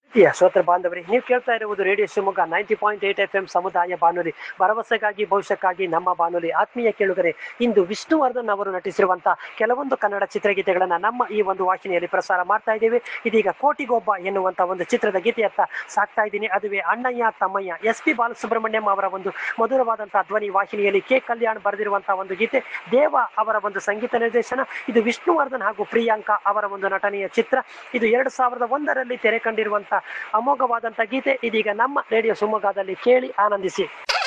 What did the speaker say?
ಪ್ರಿಯ ಶ್ರೋತೃ ಬಾಂಧವರಿ ನೀವು ಕೇಳ್ತಾ ಇರುವುದು radio Shivamogga ninety point eight F M ಸಮುದಾಯ ಬಾನುಲಿ ಭರವಸೆಗಾಗಿ ಭವಿಷ್ಯಕ್ಕಾಗಿ ನಮ್ಮ ಬಾನುಲಿ ಆತ್ಮೀಯ ಕೇಳುಗರೆ ಇಂದು ವಿಷ್ಣುವರ್ಧನ್ ಅವರು ನಟಿಸಿರುವಂತಹ ಕೆಲವೊಂದು ಕನ್ನಡ ಚಿತ್ರಗೀತೆಗಳನ್ನ ನಮ್ಮ ಈ ಒಂದು ವಾಹಿನಿಯಲ್ಲಿ ಪ್ರಸಾರ ಮಾಡ್ತಾ ಇದ್ದೇವೆ ಇದೀಗ ಕೋಟಿಗೊಬ್ಬ ಎನ್ನುವಂತ ಒಂದು ಚಿತ್ರದ ಗೀತೆಯತ್ತ ಸಾಕ್ತಾ ಇದ್ದೀನಿ ಅದುವೇ ಅಣ್ಣಯ್ಯ ತಮ್ಮಯ್ಯ ಎಸ್ ಪಿ ಬಾಲಸುಬ್ರಹ್ಮಣ್ಯಂ ಅವರ ಒಂದು ಮಧುರವಾದಂತಹ ಧ್ವನಿ ವಾಹಿನಿಯಲ್ಲಿ ಕೆ ಕಲ್ಯಾಣ್ ಬರೆದಿರುವಂತಹ ಒಂದು ಗೀತೆ ದೇವ ಅವರ ಒಂದು ಸಂಗೀತ ನಿರ್ದೇಶನ ಇದು ವಿಷ್ಣುವರ್ಧನ್ ಹಾಗೂ ಪ್ರಿಯಾಂಕಾ ಅವರ ಒಂದು ನಟನೆಯ ಚಿತ್ರ ಇದು ಎರಡು ಸಾವಿರದ ಒಂದರಲ್ಲಿ ತೆರೆ ಕಂಡಿರುವಂತಹ ಅಮೋಘವಾದಂತಹ ಗೀತೆ ಇದೀಗ ನಮ್ಮ ರೇಡಿಯೋ ಶಿವಮೊಗ್ಗದಲ್ಲಿ ಕೇಳಿ ಆನಂದಿಸಿ